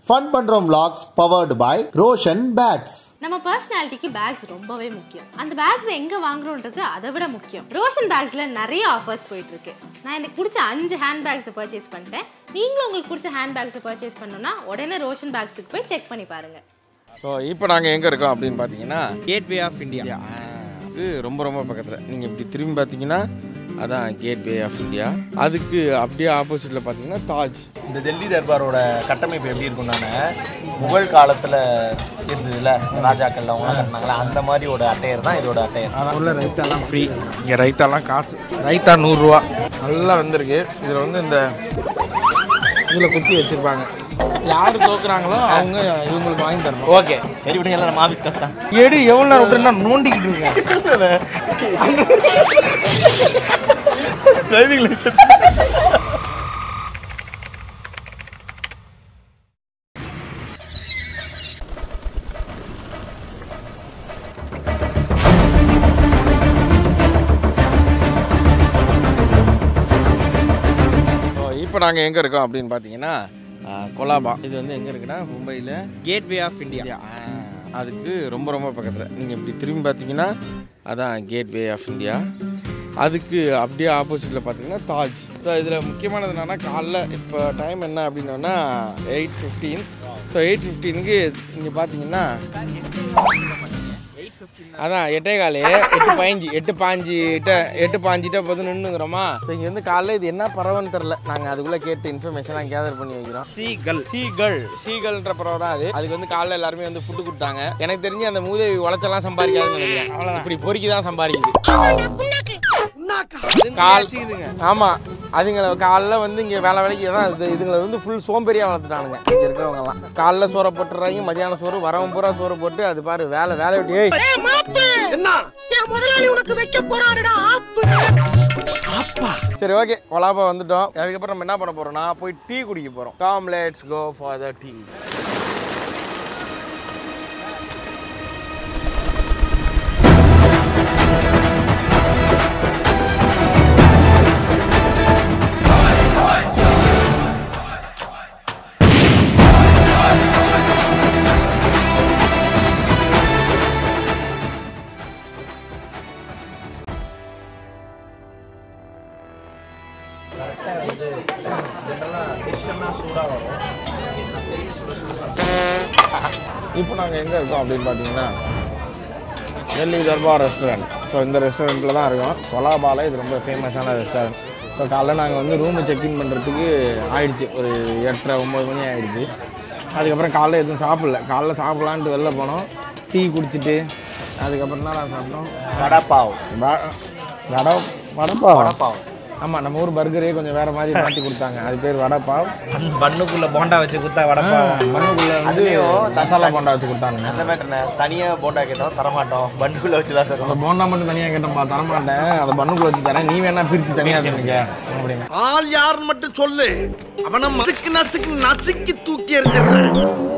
Fun பண்றோம் vlogs powered by Roshan bags நம்ம பர்சனாலிட்டிக்கு பேக்ஸ் ரொம்பவே முக்கியம் அந்த பேக்ஸ் எங்க வாங்குறோன்றது அதை விட முக்கியம் ரோஷன் பேக்ஸ்ல நிறைய ஆஃபர்ஸ் போயிட்டு இருக்கு நான் எனக்கு பிடிச்ச அஞ்சு ஹேண்ட் பேக்ஸ் பர்ச்சேஸ் பண்ணிட்டேன் நீங்களும் உங்களுக்கு பிடிச்ச ஹேண்ட் பேக்ஸ் பர்ச்சேஸ் பண்ணணும்னா உடனே ரோஷன் பேக்ஸுக்கு போய் செக் பண்ணி பாருங்க ஸோ இப்போ நாங்கள் எங்கே இருக்கோம் அப்படின்னு பார்த்தீங்கன்னா கேட்வே ஆஃப் இந்தியா இது ரொம்ப ரொம்ப பக்கத்தில் நீங்கள் இப்படி திரும்பி பார்த்தீங்கன்னா அதான் கேட்வே ஆஃப் இந்தியா அதுக்கு அப்படியே ஆப்போசிட்டில் பார்த்தீங்கன்னா தாஜ் இந்த டெல்லி தர்பாரோட கட்டமைப்பு எப்படி இருக்கும்னானே முகல் காலத்தில் இருந்ததுல இந்த ராஜாக்கள் அவங்களாம் கட்டினாங்களா அந்த மாதிரி ஒரு அட்டையர் தான் இதோட அட்டையர் உள்ள ரைத்தாலாம் ஃப்ரீ இங்கே ரைத்தாலாம் காசு ரைத்தா நூறுரூவா நல்லா வந்திருக்கு இதில் வந்து இந்த இதில் குத்தி வச்சுருப்பாங்க யார் தோக்குறாங்களோ அவங்க இவங்களுக்கு வாங்கி தரணும் ஓகே சரி விடுங்க எல்லாம் நம்ம ஆஃபீஸ் காசு தான் எடு எவ்வளோ நேரம் விட்டுருந்தா நோண்டிக்கிட்டு இருக்கேன் டிரைவிங் லைசன்ஸ் ஸோ இப்போ நாங்கள் எங்கே இருக்கோம் அப்படின்னு பார்த்தீங்கன்னா ஆ, கொலாபா இது வந்து எங்கே இருக்குன்னா மும்பையில் கேட்வே ஆஃப் இந்தியா அதுக்கு ரொம்ப ரொம்ப பக்கத்தில் நீங்கள் இப்படி திரும்பி பார்த்தீங்கன்னா அதான் கேட்வே ஆஃப் இந்தியா அதுக்கு அப்படியே ஆப்போசிட்டில் பார்த்தீங்கன்னா தாஜ் ஸோ இதில் முக்கியமானது என்னென்னா காலைல இப்போ டைம் என்ன அப்படின்னோன்னா எயிட் ஃபிஃப்டீன் ஸோ எயிட் ஃபிஃப்டீனுக்கு இங்கே பார்த்தீங்கன்னா அதான் எட்டே காலு எட்டு பாஞ்சு எட்டு பாஞ்சிட்ட எட்டு பாஞ்சிட்ட போது நின்றுங்கிறோமா ஸோ இங்கே வந்து காலைல இது என்ன பறவைன்னு தெரில நாங்கள் அதுக்குள்ளே கேட்டு இன்ஃபர்மேஷன்லாம் கேதர் பண்ணி வைக்கிறோம் சீகல் சீகள் சீகள்ன்ற பறவை தான் அது அதுக்கு வந்து காலைல எல்லாருமே வந்து ஃபுட்டு கொடுத்தாங்க எனக்கு தெரிஞ்சு அந்த மூதேவி உழைச்செல்லாம் சம்பாதிக்காதுன்னு நினைக்கிறேன் அவ்வளோதான் இப்படி பொறுக்கி தான் சம்பாதிக்குது கால் ஆமா அதுங்களை காலைல வந்து இங்க வேலை வேலைக்கு தான் இது இதுங்களை வந்து ஃபுல் சோம்பேறியா வளர்த்துட்டானுங்க இங்க இருக்கிறவங்க எல்லாம் காலைல சோறை போட்டுறாங்க மதியானம் சோறு வரவன் பூரா சோறு போட்டு அது பாரு வேலை வேலை விட்டு ஏய் சரி ஓகே கொலாபா வந்துட்டோம் அதுக்கப்புறம் நம்ம என்ன பண்ண போறோம்னா போய் டீ குடிக்க போறோம் come let's go for the tea இப்போ நாங்கள் எங்கே இருக்கோம் அப்படின்னு பார்த்தீங்கன்னா டெல்லி தர்பார் ரெஸ்டாரண்ட் ஸோ இந்த ரெஸ்டாரண்ட்டில் தான் இருக்கோம் கொலாபால இது ரொம்ப ஃபேமஸான ரெஸ்டாரண்ட் ஸோ காலைல நாங்கள் வந்து ரூமு செக்இன் பண்ணுறதுக்கு ஆயிடுச்சு ஒரு எட்டரை ஒம்பது மணி ஆயிடுச்சு அதுக்கப்புறம் காலைல எதுவும் சாப்பிடல காலைல சாப்பிட்லான்ட்டு வெளில போனோம் டீ குடிச்சிட்டு அதுக்கப்புறம் தான் நான் சாப்பிட்டோம் வடப்பாவ் வ- வட வடப்பா வடப்பாவ் ஆமாம் நம்ம ஊர் பர்கரே கொஞ்சம் வேறு மாதிரி மாற்றி கொடுத்தாங்க அது பேர் வடப்பாவ் பண்ணுக்குள்ள போண்டா வச்சு கொடுத்தா வடப்பாவ் மண்ணுக்குள்ளே வந்து அதுலயும் மசாலா போண்டா வச்சு கொடுத்தாங்க அந்த மேட்டர்னே தனியாக போண்டா கேட்டோம் தரமாட்டோம் பண்ணுக்குள்ள வச்சு தான் அந்த தருவோம் போண்டா மட்டும் தனியாக கேட்டப்பா தரமாட்டேன் அதை பண்ணுக்குள்ள வச்சு தரேன் நீ வேணா பிரித்து தனியாக தரீங்க அப்படின்னு ஆள் யாருன்னு மட்டும் சொல்லு அவனை நசுக்கு நசுக்கு நசுக்கி தூக்கி எறிஞ்சிடுறேன்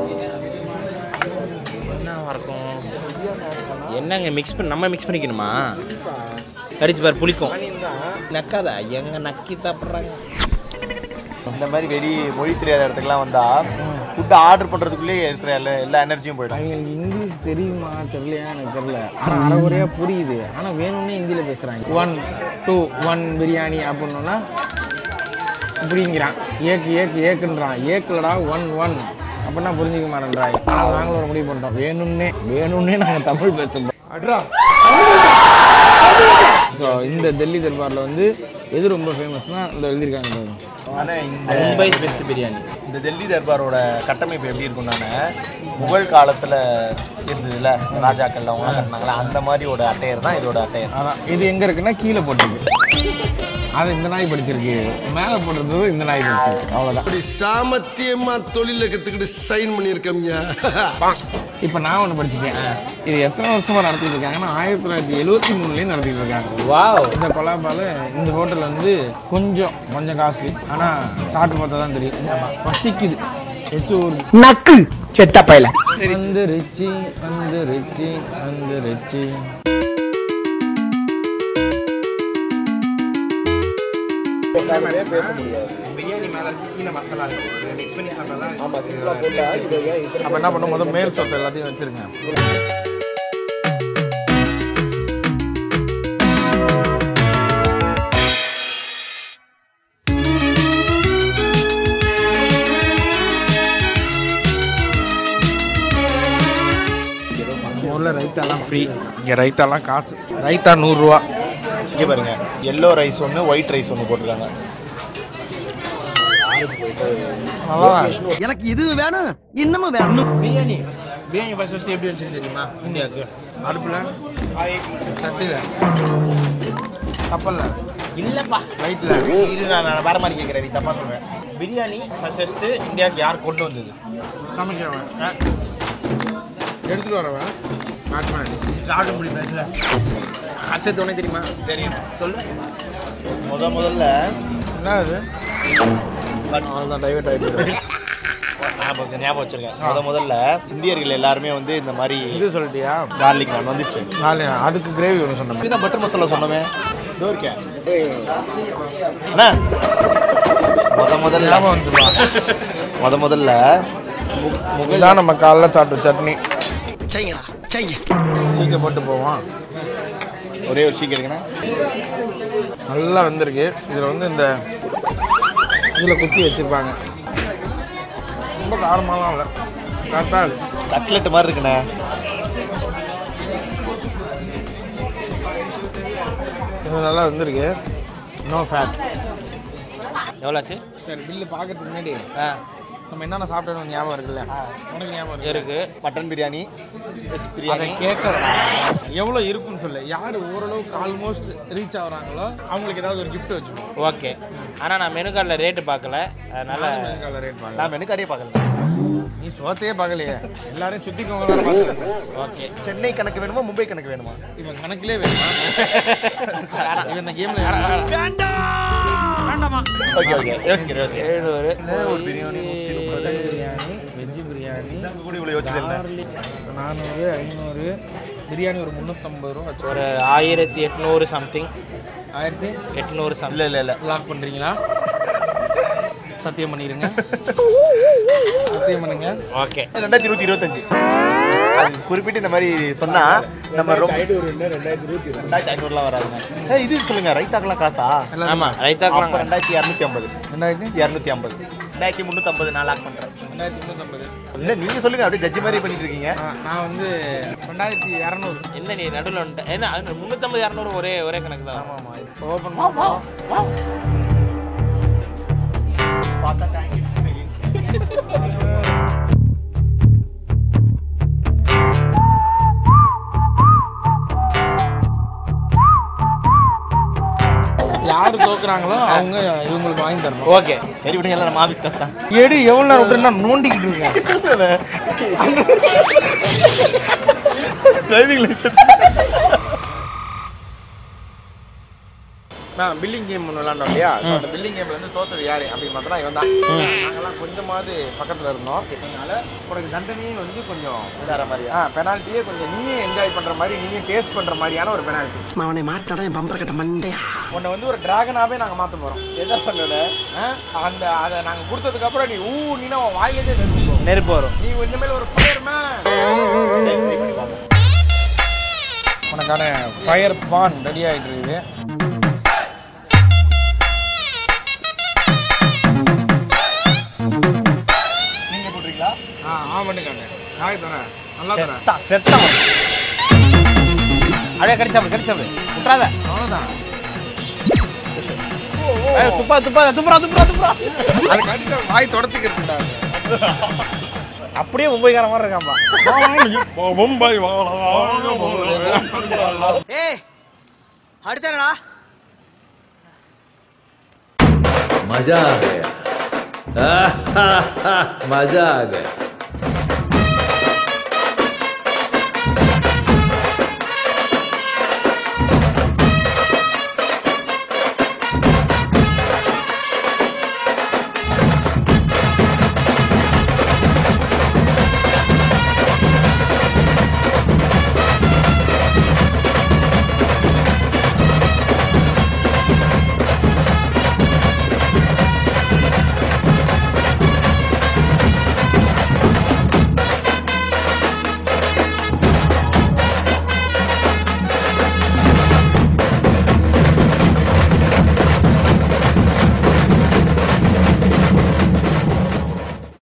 என்னவா இருக்கும் என்னங்க மிக்ஸ் பண்ணி நம்ம மிக்ஸ் பண்ணிக்கணுமா கடிச்சு பாரு புளிக்கும் நக்காதா எங்க நக்கி சாப்பிட்றாங்க இந்த மாதிரி வெளி மொழி தெரியாத இடத்துக்குலாம் வந்தா ஃபுட் ஆர்டர் பண்றதுக்குள்ளேயே இருக்கிற எல்லா எல்லா எனர்ஜியும் போயிடும் அவங்களுக்கு இங்கிலீஷ் தெரியுமா தெரியலையா எனக்கு தெரியல ஆனால் அரைகுறையாக புரியுது ஆனால் வேணும்னே ஹிந்தியில் பேசுகிறாங்க ஒன் டூ ஒன் பிரியாணி அப்படின்னோன்னா இப்படிங்கிறான் ஏக்கு ஏக்கு ஏக்குன்றான் ஏக்குலடா ஒன் ஒன் அப்படின்னா புரிஞ்சுக்க மாட்டேன்றாங்க ஆனால் நாங்களும் ஒரு முடிவு பண்ணிட்டோம் வேணும்னே வேணும்னே நாங்கள் தமிழ் பேசுகிறோம் அட்ரா ஸோ இந்த டெல்லி தர்பாரில் வந்து எது ரொம்ப ஃபேமஸ்னால் இந்த எழுதியிருக்காங்க பாருங்க. ஆனா இந்த மும்பை பெஸ்ட் பிரியாணி இந்த டெல்லி தர்பாரோட கட்டமைப்பு எப்படி இருக்கும்னானே முகல் காலத்துல இருந்ததுல இந்த ராஜாக்கள் அவங்களாம் கட்டினாங்களா அந்த மாதிரி ஒரு அட்டையர் தான் இதோட அட்டையர் அதான் இது எங்கே இருக்குன்னா கீழே போட்டிருக்கு அது இந்த நாய் படிச்சிருக்கு மேலே போட்டிருந்தது இந்த நாய் படிச்சிருக்கு அவ்வளோதான் அப்படி சாமத்தியமா தொழில கத்துக்கிட்டு சைன் பண்ணியிருக்கோம்யா இப்போ நான் ஒன்று படிச்சிட்டேன் இது எத்தனை வருஷமா நடத்திட்டு இருக்காங்கன்னா ஆயிரத்தி தொள்ளாயிரத்தி எழுபத்தி மூணுலேயும் நடத்திட்டு இருக்காங்க வாவ் இந்த கொலாபால இந்த ஹோட்டல் வந்து கொஞ்சம் கொஞ்சம் காஸ்ட்லி ஆனால் சாப்பிட்டு பார்த்தா தான் தெரியும் பசிக்குது எச்சு ஊறுது நக்கு செத்த பையல வந்துருச்சு வந்துருச்சு வந்துருச்சு பேச முடியாது பிரியாணி மேலே கீழே மசாலா இருக்கு மிக்ஸ் பண்ணி சாப்பிடலாம் ஆமாம் சிம்பிளாக போட்டால் இதை ஏன் இத்தனை அப்போ என்ன பண்ணும் முதல் மேல் சொத்தை எல்லாத்தையும் வச்சிருங்க ஊரில் ரைத்தாலாம் ஃப்ரீ இங்கே ரைத்தாலாம் காசு ரைத்தா நூறுரூவா இங்கே பாருங்க எல்லோ ரைஸ் ஒன்று ஒயிட் ரைஸ் ஒன்று போட்டிருக்காங்க நல்லா எனக்கு இது வேணும் இன்னமும் வேணும் பிரியாணி பிரியாணி ஃபர்ஸ்ட் ஃபர்ஸ்ட் எப்படி வந்துச்சு தெரியுமா இந்தியாவுக்கு அடுப்பில் தட்டில் கப்பலில் இல்லைப்பா ரைட்டில் இது நான் நான் வேற மாதிரி கேட்குறேன் நீ தப்பா சொல்றேன் பிரியாணி ஃபர்ஸ்ட் ஃபர்ஸ்ட் இந்தியாவுக்கு யார் கொண்டு வந்தது சமைக்கிறவன் எடுத்துட்டு வரவன் மேட்ச்மேன் சாப்பிட முடியுமா இல்லை அசத்து உனக்கு தெரியுமா தெரியும் சொல்லு முத முதல்ல என்ன அது அவ்வளோதான் டைவர்ட் ஆகிட்டு ஞாபகம் ஞாபகம் வச்சிருக்கேன் முத முதல்ல இந்தியர்கள் எல்லாருமே வந்து இந்த மாதிரி இது சொல்லிட்டியா கார்லிக் நான் வந்துச்சு நாலு அதுக்கு கிரேவி ஒன்று சொன்னேன் இதுதான் பட்டர் மசாலா சொன்னமே இதோ இருக்கேன் அண்ணா முத முதல்ல ஞாபகம் வந்துடுவா முத முதல்ல மு- முகல் இதான் நம்ம காலைல சாப்பிட்ட சட்னி செய்யுங்கடா செய்யுங்க சீக்கிரம் போட்டு போவோம் ஒரே ஒரு சீக்கிரம் இருக்குண்ணா நல்லா வந்திருக்கு இதில் வந்து இந்த இதில் குத்தி வச்சுருப்பாங்க ரொம்ப காரமாலாம் இல்லை கரெக்டாக இருக்கு கட்லெட் மாதிரி இருக்குண்ணே இது நல்லா வந்திருக்கு நோ ஃபேட் எவ்வளோ ஆச்சு சரி பில்லு பார்க்கறதுக்கு முன்னாடி ஆ நம்ம என்னென்ன சாப்பிட்டோம் ஞாபகம் இருக்குல்ல உனக்கு ஞாபகம் இருக்கு இருக்கு மட்டன் பிரியாணி வெஜ் அதை பிரியாணி கேட்கறேன் எவ்வளோ இருக்குன்னு சொல்லு யார் ஓரளவுக்கு ஆல்மோஸ்ட் ரீச் ஆகுறாங்களோ அவங்களுக்கு ஏதாவது ஒரு கிஃப்ட் வச்சுக்கணும் ஓகே ஆனால் நான் மெனு கார்டில் ரேட்டு பார்க்கல அதனால ரேட் பார்க்கலாம் நான் மெனு கார்டே பார்க்கல நீ சோத்தையே பார்க்கலையே எல்லாரையும் சுற்றிக்கவங்க வேறு பார்த்துருக்கேன் ஓகே சென்னை கணக்கு வேணுமா மும்பை கணக்கு வேணுமா இவன் கணக்கிலே வேணுமா இவன் இந்த கேமில் ஓகே ஓகே யோசிக்கிறேன் யோசிக்கிறேன் ஏழு ஒரு பிரியாணி நூற்றி முப்பது பிரியாணி வெஜ் பிரியாணி கூட இவ்வளோ யோசிச்சு நானூறு ஐநூறு பிரியாணி ஒரு முந்நூற்றம்பது ரூபா வச்சு ஒரு ஆயிரத்தி எட்நூறு சம்திங் ஆயிரத்தி எட்நூறு சம்திங் இல்லை இல்லை இல்லை லாக் பண்ணுறீங்களா சத்தியம் பண்ணிடுங்க சத்தியம் பண்ணுங்க ஓகே ரெண்டாயிரத்தி இருபத்தி இருபத்தஞ்சு அது குறிப்பிட்டு இந்த மாதிரி சொன்னா நம்ம ரொம்ப ரெண்டாயிரத்தி ஐநூறுலாம் வராதுங்க ஏய், இது சொல்லுங்க ரைத்தாக்கெல்லாம் காசா ஆமாம் ரைத்தாக்கலாம் அப்போ ரெண்டாயிரத்தி இரநூத்தி ஐம்பது ரெண்டாயிரத்தி இரநூத்தி ஐம்பது ரெண்டாயிரத்தி முந்நூற்றம்பது நான் லாக் பண்ணுறேன் ரெண்டாயிரத்தி முந்நூற்றம்பது இல்லை நீங்கள் சொல்லுங்க அப்படியே ஜட்ஜி மாதிரி பண்ணிட்டு இருக்கீங்க நான் வந்து ரெண்டாயிரத்தி இரநூறு என்ன நீ நடுவில் வந்துட்ட என்ன அது முந்நூற்றம்பது இரநூறு ஒரே ஒரே கணக்கு தான் ஓப்பன் பண்ணுவோம் பார்த்தா தேங்க்யூ யார் தோக்குறாங்களோ அவங்க இவங்களுக்கு வாங்கி தரணும் ஓகே சரி விடுங்க எல்லாம் நம்ம ஆஃபீஸ் காசு தான் எடு எவ்வளோ நேரம் விட்டுருந்தா நோண்டிக்கிட்டு இருக்கேன் டிரைவிங் நான் பில்லிங் கேம் ஒன்று விளாண்டோம் இல்லையா So, அந்த பில்லிங் கேம்ல வந்து தோத்தது யாரு அப்படின்னு பார்த்தா இவன் தான் நாங்கெல்லாம் கொஞ்சமாவது பக்கத்துல இருந்தோம் அதனால உனக்கு தண்டனையே வந்து கொஞ்சம் வேற மாதிரியா ஆ பெனால்ட்டியே கொஞ்சம் நீயே என்ஜாய் பண்ற மாதிரி நீயே டேஸ்ட் பண்ற மாதிரியான ஒரு பெனால்ட்டி அவனை மாட்டாடா என் பம்பர கட்ட மண்டையா உன்னை வந்து ஒரு டிராகனாவே நாங்க மாத்த போறோம் என்ன பண்ணல ஆ? அந்த அதை நாங்க கொடுத்ததுக்கு அப்புறம் நீ ஊ நீனா உன் வாயிலே நெருப்பு போகும். நெருப்பு வரும் நீ இனிமேல் ஒரு ஃபயர்மேன் உனக்கான ஃபயர் பான் ரெடி ஆயிட்டு இருக்குது நீங்க போடுறீங்களா ஆ ஆ பண்ணுங்க காய் தரேன் நல்லா தரேன் செத்தா செத்தா அப்படியே கடிச்சாப்பு கடிச்சாப்பு விட்றாத அவ்வளோதான் ஏய், துப்பா துப்பா துப்புறா துப்புறா துப்புறா அது கடிச்ச வாய் தொடச்சிக்கிறதுடா அப்படியே மும்பைக்கார மாதிரி இருக்காம்பா மும்பை ஏய் அடுத்தடா मजा आ गया मजा आ गया